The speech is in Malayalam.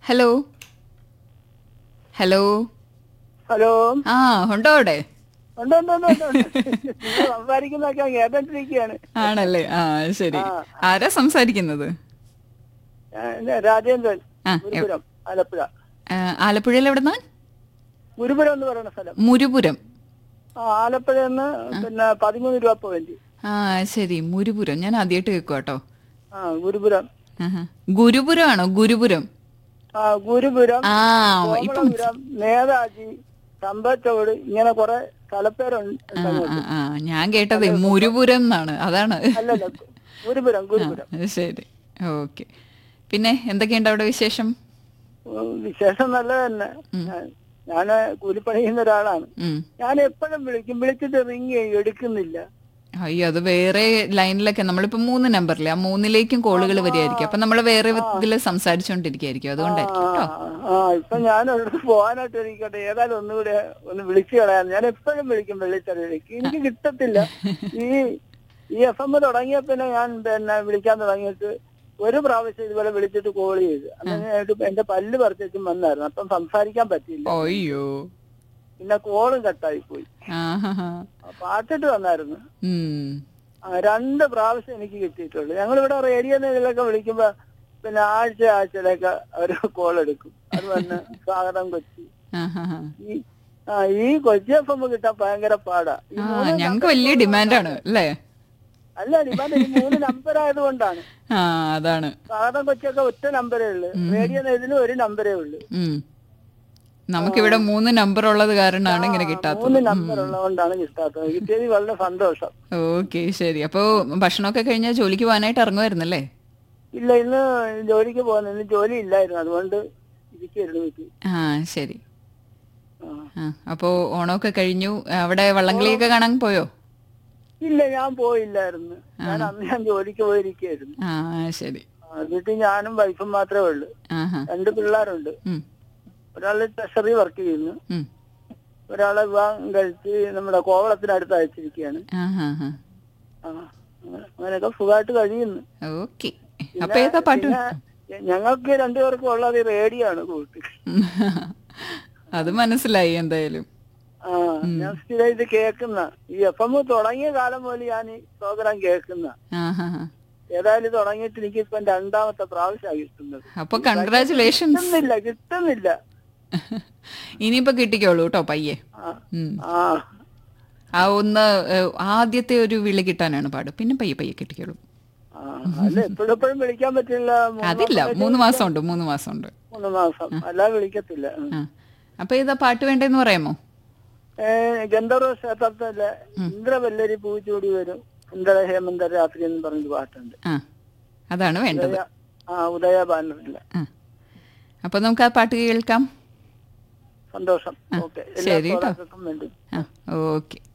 ഹലോ ഹലോ ഹലോ ആ ഉണ്ടോ അവിടെ ഉണ്ട് ഉണ്ട് ഉണ്ട് ഉണ്ട്, ഉണ്ട്. നിങ്ങൾ സംസാരിക്കുന്നതൊക്കെ കേട്ടിരിക്കുകയാണ് ആണല്ലേ ആ ശരി ആരാ സംസാരിക്കുന്നത് രാജേന്ദ്രൻ ആ, ഗുരുപുരം ആലപ്പുഴ ആ, ആലപ്പുഴയിൽ എവിടെന്നാ ഗുരുപുരം എന്ന് പറയുന്ന സ്ഥലം മുരുപുരം ആ ആലപ്പുഴ നിന്ന് പിന്നെ പതിമൂന്ന് രൂപ പോയിന്റ് ആ ശരി മുരുപുരം ഞാൻ ആദ്യമായിട്ട് കേൾക്കുക കേട്ടോ ആ ഗുരുപുരം ആഹാ. ഗുരുപുരം ആണോ ഗുരുപുരം ആ ഗുരുപുരം ആ ഇപ്പം കോമളപുരം നേതാജി സമ്പച്ചോട് ഇങ്ങനെ കുറെ സ്ഥലപ്പേരുണ്ട് ആ, ആ, ആ ഞാൻ കേട്ടത് മുരുപുരം എന്നാണ് അതാണ് അല്ലല്ല ഗുരുപുരം ആ, ഗുരുപുരം ശരി ഓക്കെ പിന്നെ എന്തൊക്കെയുണ്ട് അവിടെ വിശേഷം ഉം, വിശേഷം നല്ലത് തന്നെ ഞാൻ കൂലിപ്പണി ചെയ്യുന്ന ഒരാളാണ് ഉം. ഞാൻ എപ്പോഴും വിളിക്കും വിളിച്ചിട്ട് റിങ് എടുക്കുന്നില്ല അയ്യോ അത് വേറെ ലൈനിലൊക്കെ നമ്മളിപ്പോ മൂന്ന് നമ്പറിലെ ആ മൂന്നിലേക്കും കോളുകൾ വരികയായിരിക്കും അപ്പൊ നമ്മൾ വേറെ ഇതിൽ സംസാരിച്ചുകൊണ്ടിരിക്കുകയായിരിക്കും അതുകൊണ്ടായിരിക്കും ആ, കേട്ടോ ആ ഇപ്പൊ ഞാൻ ഒരിടത്ത് പോകാനായിട്ട് ഇരിക്കട്ടെ ഏതായാലും ഒന്നുകൂടെ ഒന്ന് വിളിച്ചു കളയാൻ ഞാൻ എപ്പോഴും വിളിക്കും വെള്ളിത്തറയിലേക്ക് എനിക്ക് കിട്ടത്തില്ല ഈ ഈ എഫ് എം തുടങ്ങിയ പിന്നെ ഞാൻ പിന്നെ വിളിക്കാൻ തുടങ്ങിയിട്ട് ഒരു പ്രാവശ്യം ഇതുപോലെ വിളിച്ചിട്ട് കോൾ ചെയ്ത് അങ്ങനെ എന്റെ പല്ല് പറിച്ചും വന്നായിരുന്നു അപ്പം സംസാരിക്കാൻ പറ്റിയില്ല അയ്യോ പിന്നെ കോളും കട്ടായി പോയി ആഹാ. പാട്ടിട്ട് വന്നായിരുന്നു ഉം. ആ, രണ്ട് പ്രാവശ്യം എനിക്ക് കിട്ടിയിട്ടുള്ളൂ ഞങ്ങളിവിടെ റേഡിയോ ഇതിലൊക്കെ വിളിക്കുമ്പോ പിന്നെ ആഴ്ച ആഴ്ചയിലൊക്കെ ഒരു കോൾ എടുക്കും അത് തന്നെ സ്വാഗതം കൊച്ചി ആഹാഹാ. ഈ ആ ഈ കൊച്ചി എഫ് എം കിട്ടാൻ ഭയങ്കര പാടാ ഈ ആ മൂന്ന് ഞങ്ങക്ക് വലിയ ഡിമാൻഡാണ് അല്ലേ അല്ല ഡിമാൻഡ് ഈ മൂന്ന് നമ്പർ ആയതുകൊണ്ടാണ് ആ അതാണ് സ്വാഗതം കൊച്ചിയൊക്കെ ഒറ്റ നമ്പരേ ഉള്ളു റേഡിയോ ഇതിന് ഒരു നമ്പരേ ഉള്ളു ഉം. നമുക്കിവിടെ മൂന്ന് നമ്പർ ഉള്ളത് കാരണമാണ് ഇങ്ങനെ കിട്ടാത്തത് മൂന്ന് നമ്പർ ഉള്ളതുകൊണ്ടാണ് കിട്ടാത്തത് കിട്ടിയത് വളരെ സന്തോഷം ഓക്കെ ശരി അപ്പോ ഭക്ഷണമൊക്കെ കഴിഞ്ഞാൽ ജോലിക്ക് പോകാനായിട്ട് ഇറങ്ങുമായിരുന്നല്ലേ ഇല്ല ഇന്ന് ജോലിക്ക് പോകുന്നു ഇന്ന് ജോലി ഇല്ലായിരുന്നു അതുകൊണ്ട് ഇരിക്കായിരുന്നു വീട്ടിൽ ആ ശരി ആ. ആ അപ്പോ ഓണമൊക്കെ കഴിഞ്ഞു അവിടെ വള്ളംകളിയൊക്കെ കാണാൻ പോയോ ഇല്ല ഞാൻ പോയില്ലായിരുന്നു ഞാൻ അന്ന് ഞാൻ ജോലിക്ക് പോയിരിക്കായിരുന്നു ആ ശരി ആ, വീട്ടിൽ ഞാനും വൈഫും മാത്രമേ ഉള്ളൂ ആഹാ രണ്ട് പിള്ളേരുണ്ട് ഉം. ഒരാള് ട്രഷറി വർക്ക് ചെയ്യുന്നു ഉം. ഒരാളെ വിവാഹം കഴിച്ച് നമ്മുടെ കോവളത്തിനടുത്ത് അയച്ചിരിക്കുകയാണ് ആഹാഹാ. ആ അങ്ങനെ- അങ്ങനെയൊക്കെ സുഖമായിട്ട് കഴിയുന്നു ഓക്കെ അപ്പൊ ഏതാ പാട്ട് പിന്നെ ഞങ്ങൾക്ക് രണ്ടുപേർക്കും ഉള്ളത് ഈ റേഡിയോ ആണ് കൂട്ട് ഉം. അത് മനസ്സിലായി എന്തായാലും ആ ഞാൻ സ്ഥിരം ഇത് കേൾക്കുന്ന ഈ എഫ് എം തുടങ്ങിയ കാലം മുതൽ ഞാൻ ഈ പ്രോഗ്രാം കേൾക്കുന്ന ആഹാഹാ. ഏതായാലും തുടങ്ങിയിട്ട് എനിക്ക് ഇപ്പൊ രണ്ടാമത്തെ പ്രാവശ്യമാണ് കിട്ടുന്നത് അപ്പൊ കൺഗ്രാചുലേഷൻസ് കിട്ടുന്നില്ല കിട്ടുന്നില്ല ഇനിയിപ്പോ കിട്ടിക്കോളൂ കേട്ടോ പയ്യെ ആ ഉം. ആ ആ ഒന്ന് ഏഹ്, ആദ്യത്തെ ഒരു വിളി കിട്ടാനാണ് പാട് പിന്നെ പയ്യെ പയ്യെ കിട്ടിക്കോളൂ ആ, അല്ല എപ്പോഴും എപ്പോഴും വിളിക്കാൻ പറ്റില്ല മൂന്ന് അതില്ല മാസം മൂന്ന് മാസം ഉണ്ട് മൂന്ന് മാസം ഉണ്ട് മൂന്ന് മാസം അല്ലാതെ വിളിക്കത്തില്ല ഉം. ആ അപ്പൊ ഏതാ പാട്ട് വേണ്ടെന്ന് പറയാമോ ഏ, ഗന്ധർവ ക്ഷേത്രത്തിലെ ഇന്ദ്രവല്ലരി പൂച്ചൂടി വരും ഇന്ദ്ര ഹേമന്ത രാത്രി എന്ന് പറഞ്ഞൊരു പാട്ടുണ്ട് ആ അതാണ് വേണ്ടത് ഉദയ- ആ ഉദയ ബാനറിലെ ആ അപ്പൊ നമുക്ക് ആ പാട്ട് കേൾക്കാം സന്തോഷം ഓക്കെ എല്ലാ ശരി കേട്ടോ. ശ്രോതാക്കൾക്കും വേണ്ടി ആ ഓക്കെ